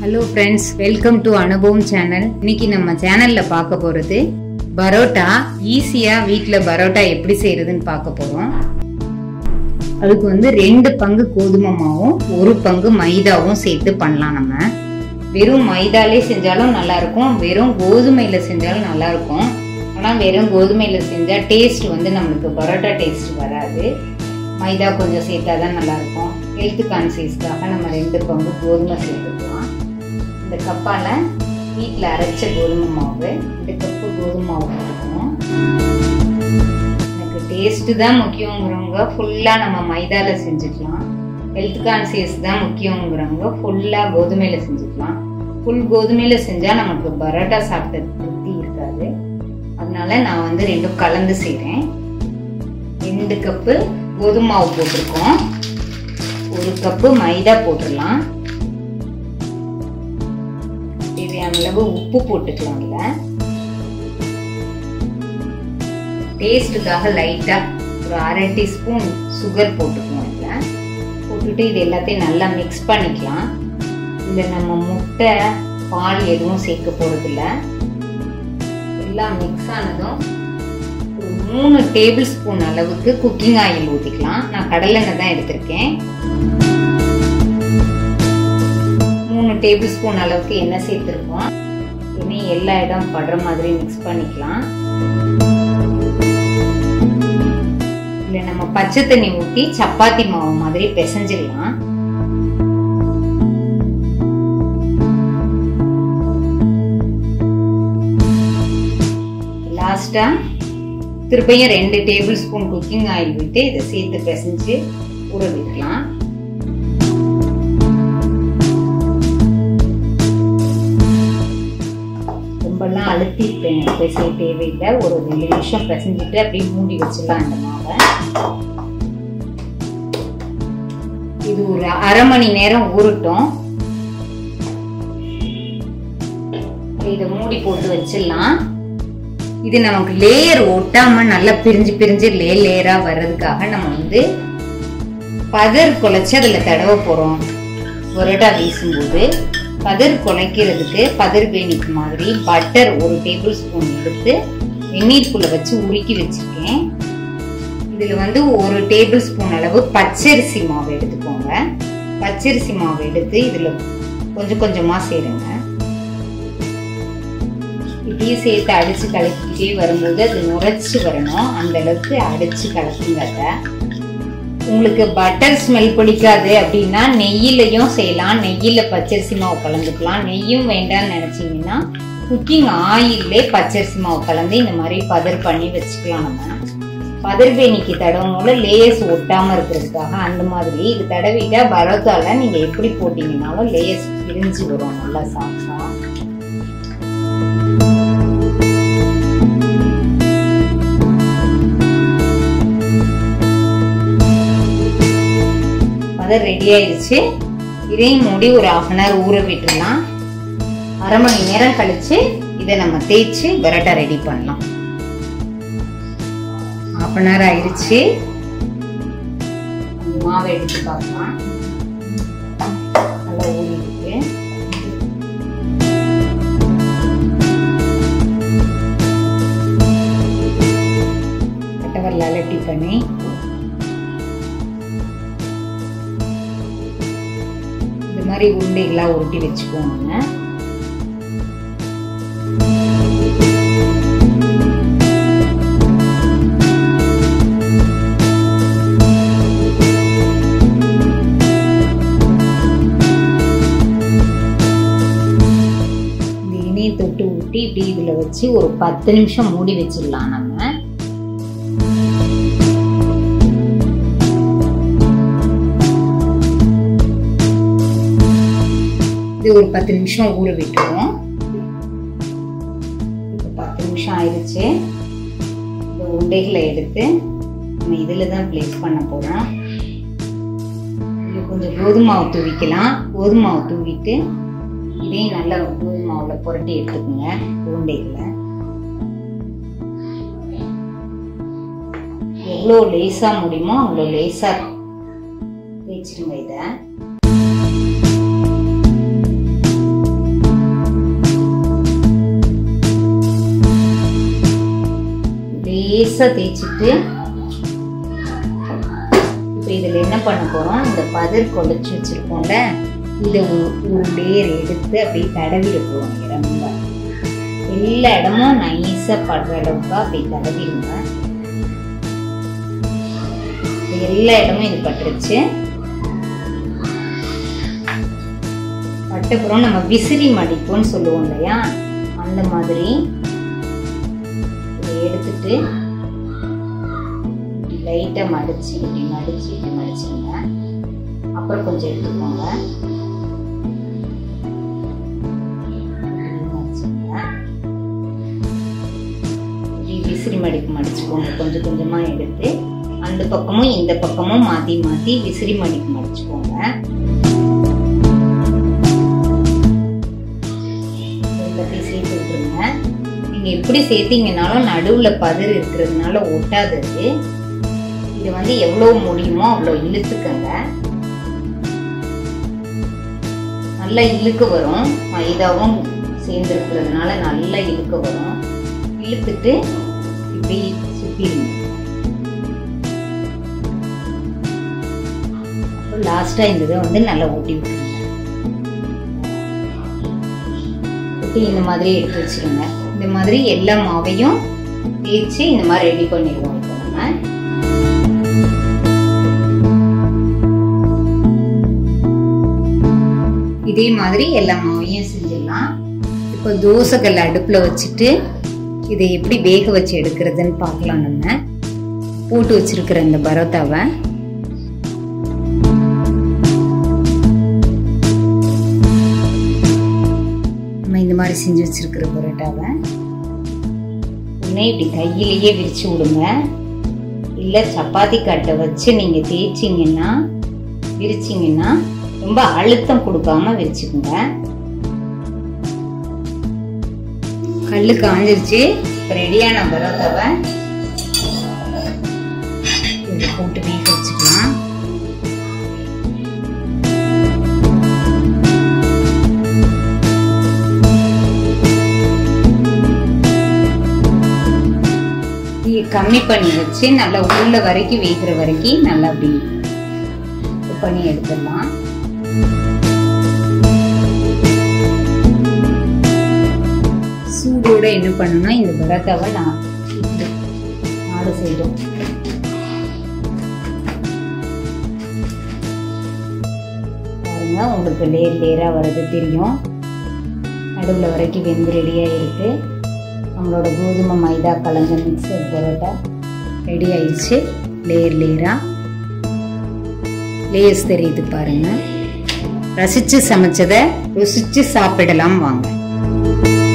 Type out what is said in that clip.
Hello friends welcome to அனுபவம் channel இன்னைக்கு நம்ம சேனல்ல பார்க்க போறது பரோட்டா ஈஸியா வீட்ல பரோட்டா எப்படி செய்யறதுன்னு பார்க்க போறோம் அதுக்கு வந்து ரெண்டு பங்கு கோதுமை மாவும் ஒரு பங்கு மைதாவும் சேர்த்து பண்ணலாம் நம்ம வெறும் மைதாலே செஞ்சாலும் நல்லா இருக்கும் வெறும் கோதுமையில செஞ்சாலும் நல்லா இருக்கும் ஆனா வெறும் கோதுமையில செஞ்சா டேஸ்ட் வந்து நம்மளுக்கு பரோட்டா டேஸ்ட் வராது மைதா கொஞ்சம் சேர்த்தா தான் நல்லா இருக்கும் ஹெல்த் கான்சியஸ்க்காக நம்ம ரெண்டு பங்கு கோதுமை சேர்த்துக்கலாம் இந்த கப்பால வீட்டில் அரைச்ச கோதுமை மாவு இந்த கப்பு கோதுமை மாவு போட்டுக்கணும் எனக்கு டேஸ்ட்டு தான் முக்கியங்கிறவங்க ஃபுல்லாக நம்ம மைதால செஞ்சுக்கலாம் ஹெல்த் கான்சியஸ் தான் முக்கியங்கிறவங்க ஃபுல்லாக கோதுமையில் செஞ்சுக்கலாம் ஃபுல் கோதுமையில் செஞ்சால் நமக்கு பரோட்டா சாப்பிட்ட திருப்தி இருக்காது அதனால நான் வந்து ரெண்டும் கலந்து செய்கிறேன் ரெண்டு கப்பு கோதுமை மாவு போட்டிருக்கோம் ஒரு கப்பு மைதா போட்டுடலாம் தேவையான அளவு உப்பு போட்டுக்கலாம்ல டேஸ்ட்டுக்காக லைட்டா ஒரு அரை டீஸ்பூன் சுகர் போட்டுக்கணும் இதில் போட்டுட்டு இது எல்லாத்தையும் நல்லா மிக்ஸ் பண்ணிக்கலாம் இதில் நம்ம முட்டை பால் எதுவும் சேர்க்க போகிறதில்ல எல்லாம் மிக்ஸ் ஆனதும் ஒரு மூணு டேபிள் ஸ்பூன் அளவுக்கு குக்கிங் ஆயில் ஊற்றிக்கலாம் நான் கடலெண்ணெய் தான் எடுத்திருக்கேன் மூணு டேபிள் ஸ்பூன் அளவுக்கு எண்ணெய் சேர்த்துருக்கோம் எண்ணெய் எல்லா இடம் படுற மாதிரி மிக்ஸ் பண்ணிக்கலாம் இல்லை நம்ம பச்சை தண்ணி ஊற்றி சப்பாத்தி மாவு மாதிரி பிசைஞ்சிடலாம் லாஸ்டா திருப்பியும் ரெண்டு டேபிள் ஸ்பூன் குக்கிங் ஆயில் விட்டு இதை சேர்த்து பிசைஞ்சு ஊற வைக்கலாம் ரொம்பலாம் அழுத்தி பிசைய தேவையில்லை ஒரு ரெண்டு நிமிஷம் பிசைஞ்சிட்டு அப்படியே மூடி வச்சிடலாம் இந்த மாவை இது ஒரு அரை மணி நேரம் ஊறட்டும் இதை மூடி போட்டு வச்சிடலாம் இது நமக்கு லேயர் ஒட்டாம நல்லா பிரிஞ்சு பிரிஞ்சு லே லேயரா வர்றதுக்காக நம்ம வந்து பதர் குலைச்சு அதுல தடவ போறோம் ஒரடா வீசும்போது பதர் குலைக்கிறதுக்கு பதர் பேனிக்கு மாதிரி பட்டர் ஒரு டேபிள் ஸ்பூன் எடுத்து வெந்நீருக்குள்ள வச்சு உருக்கி வச்சிருக்கேன் இதுல வந்து ஒரு டேபிள் ஸ்பூன் அளவு பச்சரிசி மாவு எடுத்துக்கோங்க பச்சரிசி மாவு எடுத்து இதுல கொஞ்சம் கொஞ்சமா சேருங்க இப்படியே சேர்த்து அடிச்சு கலக்கிட்டே வரும்போது அது நுரைச்சு வரணும் அந்த அளவுக்கு அடிச்சு கலக்குங்க உங்களுக்கு பட்டர் ஸ்மெல் பிடிக்காது அப்படின்னா நெய்யிலையும் செய்யலாம் நெய்யில் பச்சரிசி மாவு கலந்துக்கலாம் நெய்யும் வேண்டாம்னு நினைச்சீங்கன்னா குக்கிங் ஆயிலே பச்சரிசி மாவு கலந்து இந்த மாதிரி பதர் பண்ணி வச்சுக்கலாம் நம்ம பதர் பேனிக்கு தடவும்போது லேயர்ஸ் ஒட்டாம இருக்கிறதுக்காக அந்த மாதிரி இது தடவிட்டா பரோத்தால நீங்க எப்படி போட்டீங்கன்னாலும் லேயர்ஸ் பிரிஞ்சு வரும் நல்லா சாஃப்டா பதம் ரெடி ஆயிடுச்சு இதையும் மூடி ஒரு ஆஃப் அன் ஹவர் ஊற விட்டுடலாம் அரை மணி நேரம் கழிச்சு இதை நம்ம தேய்ச்சி பரோட்டா ரெடி பண்ணலாம் ஆஃப் அன் ஹவர் ஆயிடுச்சு மாவை எடுத்து பார்க்கலாம் நல்லா ஊறி இருக்கு கட்டவரலால் இப்படி பண்ணி இந்த மாதிரி உருண்டைகளாக உருட்டி வச்சுக்கோங்க இந்த இணையை தொட்டு ஊட்டி இப்படி இதில் வச்சு ஒரு பத்து நிமிஷம் மூடி வச்சிடலாம் நம்ம இது ஒரு பத்து நிமிஷம் ஊற விட்டுருவோம் இப்போ பத்து நிமிஷம் ஆயிடுச்சு இந்த உருண்டைகளை எடுத்து நம்ம இதில் தான் பிளேஸ் பண்ண போகிறோம் இதில் கொஞ்சம் கோதுமை மாவு தூவிக்கலாம் கோதுமை மாவு தூவிட்டு இதையும் நல்லா கோதுமை மாவில் புரட்டி எடுத்துக்கோங்க உருண்டைகளை எவ்வளோ லேசாக முடியுமோ அவ்வளோ லேசாக தேய்ச்சிருங்க இதை நைஸாக தேய்ச்சிட்டு இப்போ இதில் என்ன பண்ண போகிறோம் இந்த பதிர் கொலைச்சி வச்சுருக்கோம்ல இதை ஒரு- ஒரு லேயர் எடுத்து அப்படியே தடவிட போகிறோம் ரொம்ப எல்லா இடமும் நைஸாக படுற அளவுக்கு அப்படி தடவிடுங்க இது எல்லா இடமும் இது பட்டுருச்சு பட்டப்புறம் நம்ம விசிறி மடிப்போம்னு சொல்லுவோம் இல்லையா அந்த மாதிரி இதை எடுத்துட்டு இப்படி லைட்டாக மடிச்சு இப்படி மடிச்சு இப்படி மடிச்சுங்க அப்புறம் கொஞ்சம் எடுத்துக்கோங்க இப்படி மடிச்சுங்க. இப்படி விசிறி மடிப்பு மடிச்சுக்கோங்க கொஞ்சம் கொஞ்சமாக எடுத்து அந்த பக்கமும் இந்த பக்கமும் மாற்றி மாற்றி விசிறி மடிப்பு மடிச்சுக்கோங்க எல்லாத்தையும் சேர்த்து விட்டுருங்க நீங்க எப்படி சேர்த்தீங்கனாலும் நடுவுல பதிர் இருக்கிறதுனால ஒட்டாதது இது வந்து எவ்வளவு முடியுமோ அவ்வளோ இழுத்துக்கங்க நல்லா இழுக்க வரும் மைதாவும் சேர்ந்து இருக்கிறதுனால நல்லா இழுக்க வரும் இழுத்துட்டு இப்படி சுத்திடுங்க அப்புறம் லாஸ்டா இந்த இதை வந்து நல்லா ஊட்டி விட்டுருங்க ஊட்டி இந்த மாதிரி எடுத்து வச்சிருங்க இந்த மாதிரி எல்லா மாவையும் தேய்ச்சி இந்த மாதிரி ரெடி பண்ணிடுவோம் இப்போ நம்ம இதே மாதிரி எல்லா மாவையும் செஞ்சிடலாம் இப்போ தோசைக்கல் அடுப்பில் வச்சுட்டு இதை எப்படி வேக வச்சு எடுக்கிறதுன்னு பார்க்கலாம் நம்ம போட்டு வச்சிருக்கிற இந்த பரோட்டாவை நம்ம இந்த மாதிரி செஞ்சு வச்சிருக்கிற பரோட்டாவை உடனே இப்படி கையிலேயே விரிச்சு விடுங்க இல்லை சப்பாத்தி கட்டை வச்சு நீங்கள் தேய்ச்சிங்கன்னா விரிச்சிங்கன்னா ரொம்ப அழுத்தம் கொடுக்காம விரிச்சுக்குங்க கல்லு காஞ்சிருச்சு இப்போ ரெடியான பரோட்டாவை இதை போட்டு வேக வச்சுக்கலாம் தீயை கம்மி பண்ணி வச்சு நல்லா உள்ள வரைக்கும் வேகிற வரைக்கும் நல்லா அப்படி இது பண்ணி எடுத்துடலாம் சூடோட என்ன பண்ணணும்னா இந்த பரோட்டாவை நான் இப்படி நாலு சைடும் பாருங்க உங்களுக்கு லேர் லேரா வர்றது தெரியும் நடுவில் வரைக்கும் வெந்து ரெடியாக இருக்கு நம்மளோட கோதுமை மைதா கலந்த மிக்சர் பரோட்டா ரெடி ஆயிடுச்சு லேயர் லேயரா லேயர்ஸ் தெரியுது பாருங்க ரசிச்சு சமைச்சதை ருசிச்சு சாப்பிடலாம் வாங்க